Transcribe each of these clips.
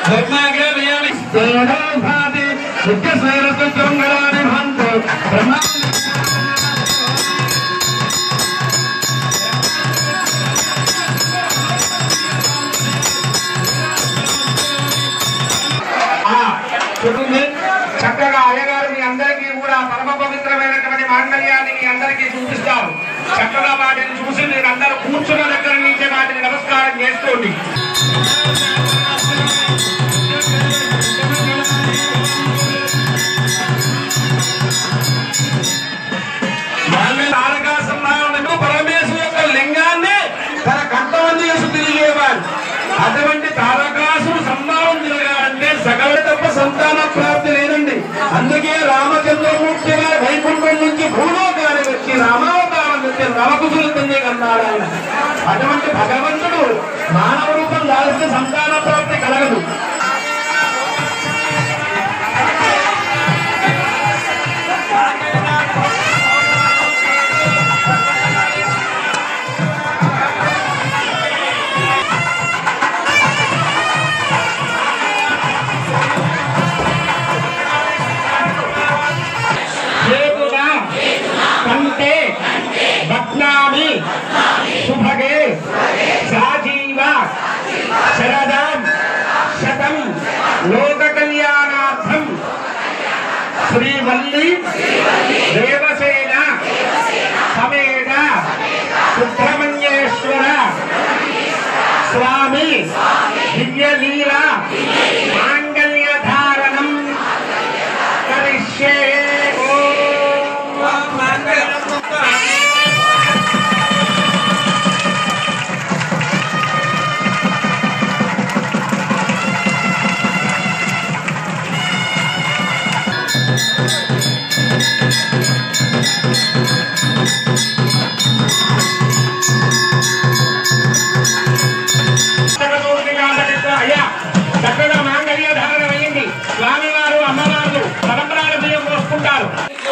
చెప్తుంది చక్కగా అయ్యగారు మీ అందరికీ కూడా పరమ పవిత్రమైనటువంటి మాంగళ్యాన్ని మీ అందరికీ చూపిస్తారు చక్కగా వాటిని చూసి మీరు అందరూ కూర్చున్న దగ్గర నుంచి వాటిని నమస్కారం చేసుకోండి తారకాసంలో పరమేశ్వరు యొక్క లింగాన్ని తన కంఠం చేసి తిరిగేవారు అటువంటి తారకాసుడు సంభావం తిరగాలంటే సకల తప్ప సంతాన ప్రాప్తి లేదండి అందుకే రామచంద్రమూర్తి గారి వైకుంఠం నుంచి భూలోకానికి వచ్చి రామావతారం వచ్చి నవకుశులు తండ్రి కన్నాడు ఆయన అటువంటి భగవంతుడు మానవ రూపం దాల్స్తే సంతాన ప్రాప్తి కలగదు చేతున కంటే భగ్నామి శుభగే సాజీవ శరదాం శతం లోక కళ్యాణార్థం శ్రీవల్లి దేవసేన సమేత సుబ్రహ్మణ్యేశ్వర స్వామి దివ్యలీల మాంగళ్య ధారణం కరిష్యే ఓం మంగళం అయ్యా చక్కగా మాంగళ్య ధారణ వేయండి స్వామివారు అమ్మవారు పరంపరాల బియ్యం పోసుకుంటారు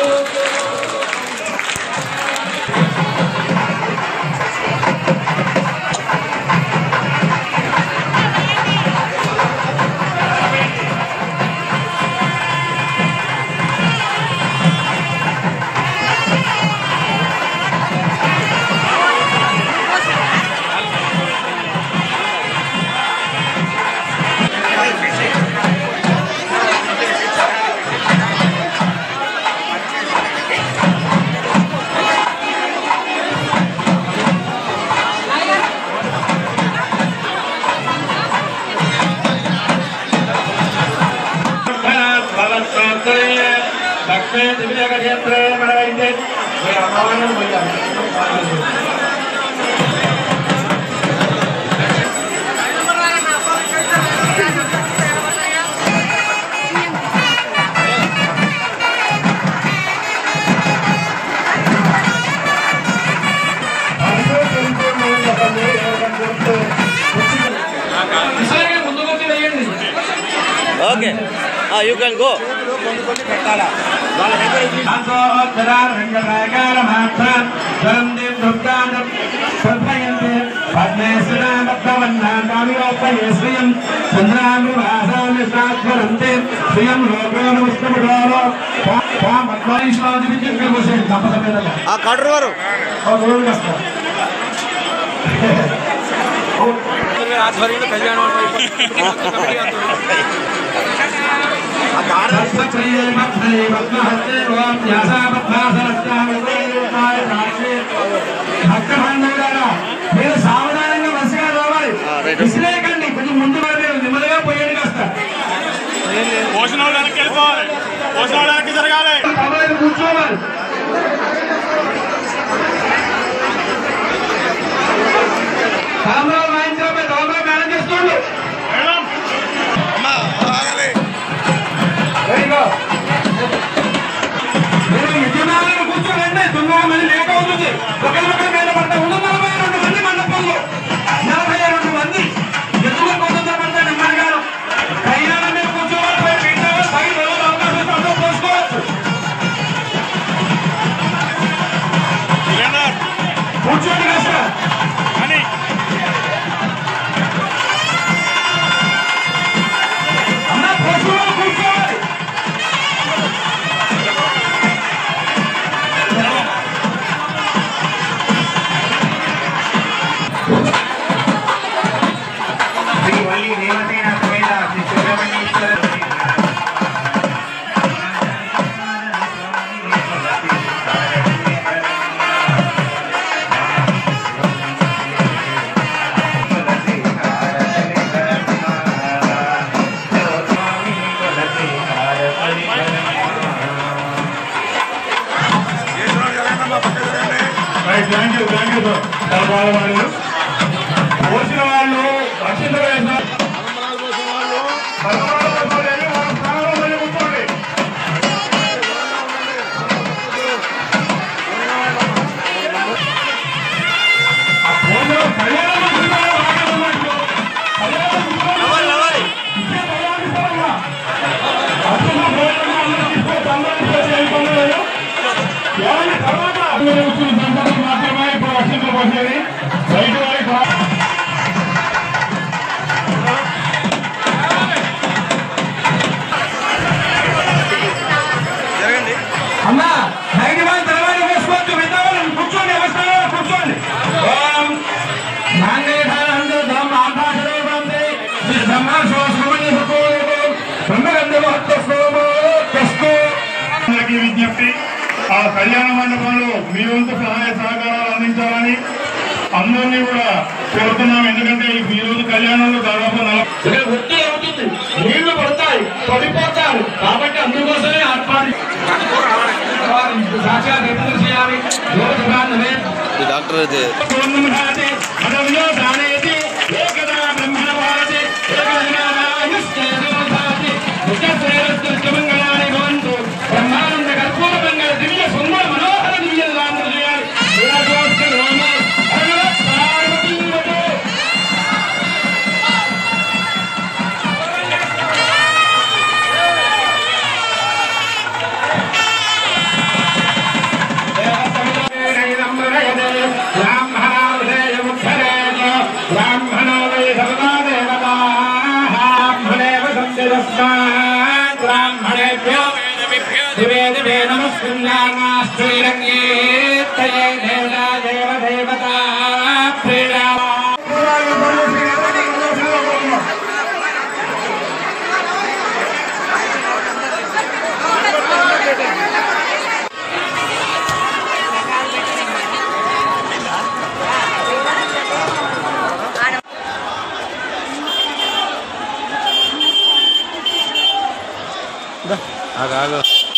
దక్షిణ దివ్య క్షేత్రే మనమైతే అమ్మవారిని పోయాలి ముందుకొచ్చి వేయండి ఓకే యూ కెన్ గో ఆ కడరు వారు ఆధ్వర్యంలో కళ్యాణం మీరు సావధానంగా బస్సుగా రావాలి ఆ, రైట్. విసిరేయకండి కొంచెం ముందు మీరు నెమ్మదిగా పోయేది కాస్త భోజనాలు వెనక్కి వెళ్ళిపోవాలి భోజనాలు వెనక్కి జరగాలి అమ్మాయిలు కూర్చోవాలి తలంబరాలు వాయించడం తలంబరాలు మేనేజ్ చేస్తుండు Very good. మీరు యజమానులు కూర్చోండి తొందరగా మళ్ళీ లేట్ అవుతుంది ఒకరికొకరి మీద పడతా ఉన్న నలభై రెండు మంది మండపంలో నలభై రెండు మంది ఎందుకు కొంత పడతా నెమ్మదిగా కళ్యాణం మీద కూర్చోవాలి పై పెట్టాలి పై రోజు అవకాశం ఇస్తే అందరూ పోసుకోవచ్చు కూర్చోండి కాస్త అని వల్లి దేవసేన సమేత Sri Subrahmanyeswara thank you thank you sir చాలా బాగా పాడారు. పోసిన వాళ్ళు రక్షిత వేసిన పరమాణు కోసం వెళ్ళి వాళ్ళ స్థానంలో వెళ్ళి కూర్చోండి. ఆ భోజనం కళ్యాణం కూర్చున్నారు, బాగా ఉన్నట్టు. కళ్యాణం కూర్చున్నారు. ఇచ్చే కళ్యాణం ఇస్తారమ్మా. అసలు భోజనం అందరూ తీసుకొని అందరూ చేసి ఏం పనులు లేదు. ఎవరి తర్వాత అభివృద్ధి వచ్చిన సందర్భం మాత్రమే ఇప్పుడు రక్షించడం వచ్చేది బయట వారికి రా- అమ్మా బయట వాళ్ళు తర్వాత వేసుకోవచ్చు మిగతా వాళ్ళు కూర్చోండి అవసరం కూర్చోండి ఓం మాంగళ్యధారంతో ధర్మ ఆకాశలో ఉంది శ్రీ బ్రహ్మాశ్వ శ్రవణ బ్రహ్మగంధ మహత్వ అందరికీ విజ్ఞప్తి ఆ కళ్యాణ మండపంలో మీ వంతు సహాయ సహకారాలు అందించాలని అందరినీ కూడా కోరుతున్నాం ఎందుకంటే ఈ రోజు కళ్యాణంలో దాదాపు నలభై ఇక్కడ వృత్తి అవుతుంది నీళ్లు పడతాయి పడిపోతారు కాబట్టి అందుకోసమే ఏర్పాటు సాక్షాత్ ఎప్పుడు చేయాలి యోగమే డాక్టర్ అయితే పూర్ణముఖాతే పదవ్యో దానేతి ఏకదా బ్రహ్మణ భారతి ఏకదినాయుష్కేదోధాతి నిత్యశ్రేయస్కృష్ణమంగళాని భవంతు బ్రహ్మానంద కర్పూర మంగళ దివ్య సుందర మనోహర దివ్య రాములు చేయాలి విరాజోత్సవ రామ హర పార్వతీ వదే. ఆగు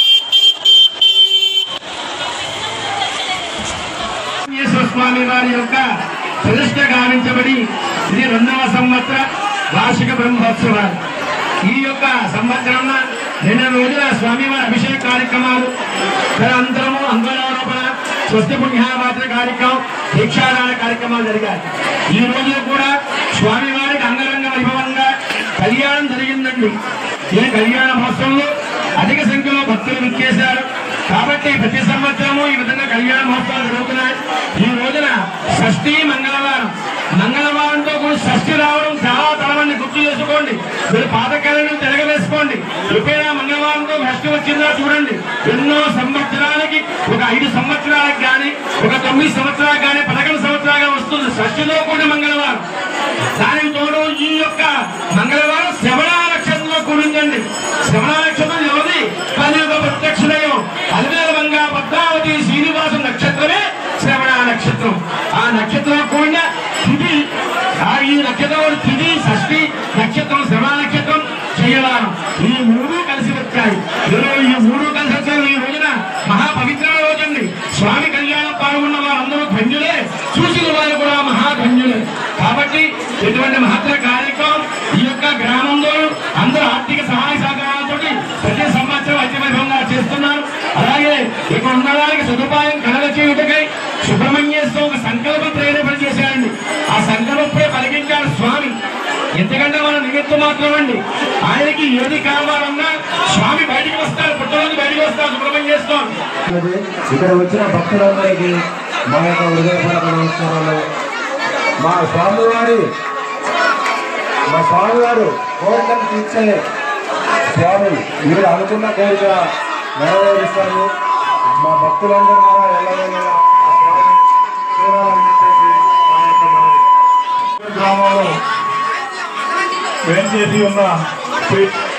వెంకటేశ్వర స్వామి వారి యొక్క ప్రతిష్ట గావించబడి ఇది రెండవ సంవత్సర వార్షిక బ్రహ్మోత్సవాలు ఈ యొక్క సంవత్సరం రెండు రోజుల స్వామివారి అభిషేక కార్యక్రమాలు తదనంతరము అంగళారోపణ స్వస్తి పుణ్యాపాత్ర కార్యక్రమం దీక్షాదాన కార్యక్రమాలు జరిగాయి ఈ రోజు కూడా స్వామివారికి అంగరంగ వైభవంగా కళ్యాణం జరిగిందండి ఈ కళ్యాణ మహోత్సవంలో అధిక సంఖ్యలో భక్తులు విచ్చేశారు కాబట్టి ప్రతి సంవత్సరము ఈ విధంగా కళ్యాణ మహోత్సవాలు జరుగుతున్నాయి ఈ రోజున షష్ఠి మంగళవారం మంగళవారంతో కూడా షష్ఠి రావడం చాలా తలమంది గుర్తు చేసుకోండి మీరు పాతకాలను తిరగవేసుకోండి ఎప్పుడైనా మంగళవారంతో షష్ఠి వచ్చిందా చూడండి ఎన్నో సంవత్సరాలకి ఒక ఐదు సంవత్సరాలకు కానీ ఒక తొమ్మిది సంవత్సరాలకు కానీ పదకొండు సంవత్సరాలుగా వస్తుంది షష్ఠిలో కూడా మంగళవారం దానికి తోడు ఈ యొక్క మంగళవారం శ్రవణ నక్షత్రంలో కూడిందండి శ్రవణ నక్షత్రం ఎవరిది కలియుగ ప్రత్యక్ష దైవం అలివేలంగా పద్మావతి శ్రీనివాస నక్షత్రమే శ్రవణ నక్షత్రం ఆ నక్షత్రం కూడిన తిథి ఆ ఈ నక్షత్రం తిథి షష్ఠి నక్షత్రం శ్రవణ నక్షత్రం చేయవారం ఈ మూడు కలిసి వచ్చాయి ఈరోజు ఈ మూడు కలిసి వచ్చాయి ఈ రోజున మహా పవిత్ర రోజండి స్వామి కళ్యాణం పాల్గొన్న వారందరూ ధన్యులే చూసిన వారు కూడా మహాధన్యులే కాబట్టి ఇటువంటి మహత్తర కార్యక్రమం ఈ యొక్క గ్రామంలో అందరూ ఆర్థిక సహాయ సహకారాలతో ప్రతి సంవత్సరం అతివైభవంగా చేస్తున్నారు అలాగే ఇక్కడ ఉండడానికి సదుపాయం కలగ చేయుటకై సుబ్రహ్మణ్యేశ్వర ఒక సంకల్ప ప్రేరేపణ చేశారండి ఆ సంకల్పే పలికించాడు స్వామి ఎందుకంటే మన నిమిత్తం మాత్రం అండి ఆయనకి ఏది కావాలన్నా స్వామి బయటికి వస్తారు పుట్టలోకి బయటికి వస్తారు సుబ్రహ్మణ్యేశ్వరం ఇక్కడ వచ్చిన భక్తులందరికీ మా యొక్క హృదయపూర్వక నమస్కారాలు మా స్వామివారి మా స్వామివారు కోరికలు తీర్చే స్వామి మీరు అనుకున్న కోరిక నెరవేరుస్తారు మా భక్తులందరూ కూడా ఎల్లవేళలా ఆ స్వామి చూడాలని చెప్పేసి మా యొక్క మనవి. గ్రామంలో వేంచేసి ఉన్న శ్రీ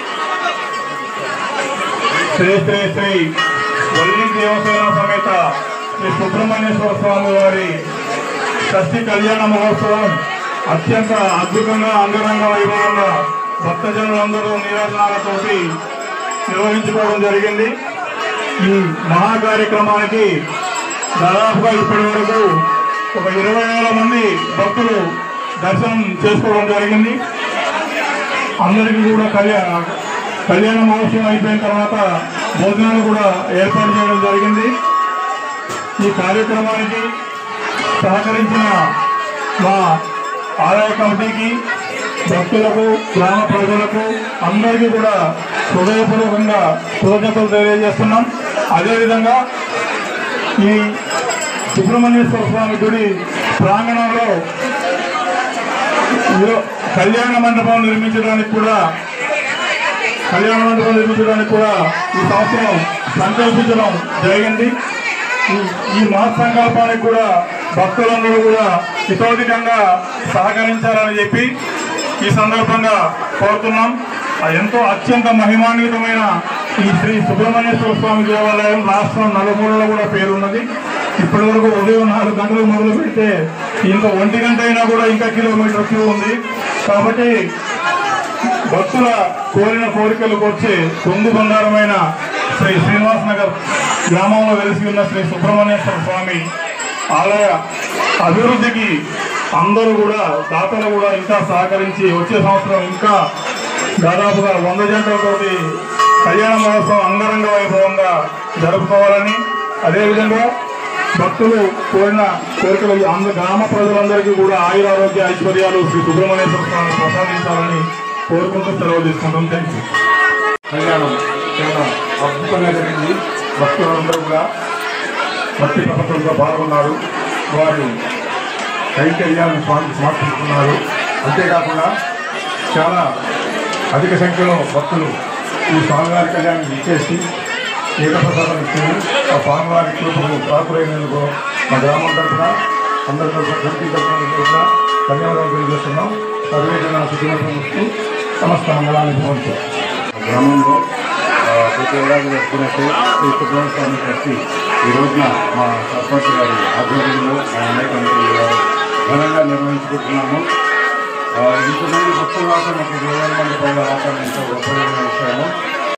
శ్రీ శ్రీ శ్రీ వల్లి దేవసేన సమేత శ్రీ సుబ్రహ్మణ్యేశ్వర స్వామి వారి షష్ఠి కళ్యాణ మహోత్సవం అత్యంత అద్భుతంగా అంగరంగ వైభవంగా భక్తజనులందరూ నీరాజనాలతోటి నిర్వహించుకోవడం జరిగింది ఈ మహా కార్యక్రమానికి దాదాపుగా ఇప్పటి వరకు ఒక ఇరవై వేల మంది భక్తులు దర్శనం చేసుకోవడం జరిగింది అందరికీ కూడా కళ్యాణ కళ్యాణ మహోత్సవం అయిపోయిన తర్వాత భోజనాలు కూడా ఏర్పాటు చేయడం జరిగింది ఈ కార్యక్రమానికి సహకరించిన మా ఆలయ కమిటీకి భక్తులకు గ్రామ ప్రజలకు అందరికీ కూడా హృదయపూర్వకంగా కృతజ్ఞతలు తెలియజేస్తున్నాం అదేవిధంగా ఈ సుబ్రహ్మణ్యేశ్వర స్వామి గుడి ప్రాంగణంలో ఈరో- కళ్యాణ మండపం నిర్మించడానికి కూడా కళ్యాణ మండపం నిర్మించడానికి కూడా ఈ సంవత్సరం సంకల్పించడం జరిగింది ఈ ఈ మహత్సంకల్పానికి కూడా భక్తులందరూ కూడా హితోధికంగా సహకరించాలని చెప్పి ఈ సందర్భంగా కోరుతున్నాం ఆ ఎంతో అత్యంత మహిమాన్వితమైన ఈ శ్రీ సుబ్రహ్మణ్యేశ్వర స్వామి దేవాలయం రాష్ట్రం నలుమూలలో కూడా పేరున్నది ఇప్పటి వరకు ఉదయం నాలుగు గంటలకు మొదలు పెడితే ఇంకా ఒంటి గంట అయినా కూడా ఇంకా కిలోమీటర్ క్యూ ఉంది కాబట్టి భక్తుల కోరిన కోరికలు వచ్చి కొంగు బంగారమైన శ్రీ శ్రీనివాస్ నగర్ గ్రామంలో వెలిసి ఉన్న శ్రీ సుబ్రహ్మణ్యేశ్వర స్వామి ఆలయ అభివృద్ధికి అందరూ కూడా దాతలు కూడా ఇంకా సహకరించి వచ్చే సంవత్సరం ఇంకా దాదాపుగా వంద జంటలతోటి కళ్యాణ మహోత్సవం అంగరంగ వైభవంగా జరుపుకోవాలని అదేవిధంగా భక్తులు కోరిన కోరికలు అంద గ్రామ ప్రజలందరికీ కూడా ఆయురారోగ్య ఐశ్వర్యాలు శ్రీ సుబ్రహ్మణ్యేశ్వర స్వామి ప్రసాదించాలని కోరుకుంటూ సెలవు తీసుకుంటాం థ్యాంక్ యూ కళ్యాణం చాలా అద్భుతంగా జరిగింది భక్తులందరూ కూడా భక్తి ప్రపంచంలో పాల్గొన్నారు వారు కైంకర్యాలను స్వామికి సమర్పిస్తున్నారు అంతేకాకుండా చాలా అధిక సంఖ్యలో భక్తులు ఈ స్వామివారి కళ్యాణం ఇచ్చేసి ఏకప్రసాదం ఇచ్చారు ఆ స్వామివారి కృపకు పాత్రైనందుకు మా గ్రామం తరఫున అందరి తరఫున కమిటీ తరఫున కూడా ధన్యవాదాలు తెలియజేస్తున్నాం సర్వే జన శుచిమస్తూ సమస్త మంగళాన్ని భవంతు గ్రామంలో ఆ, ప్రతి ఏడాది జరుపుకున్నట్టు శ్రీ సుబ్రహ్మణ్య స్వామి ట్రస్టీ ఈ రోజున మా సర్పంచ్ గారి ఆధ్వర్యంలో మా అన్నయ్య కమిటీ గారు ఘనంగా నిర్వహించుకుంటున్నాము ఆ, ఇంతమంది భక్తుల వాసన ఒక ఇరవై మంది పైన వాసన ఎంతో గొప్పగా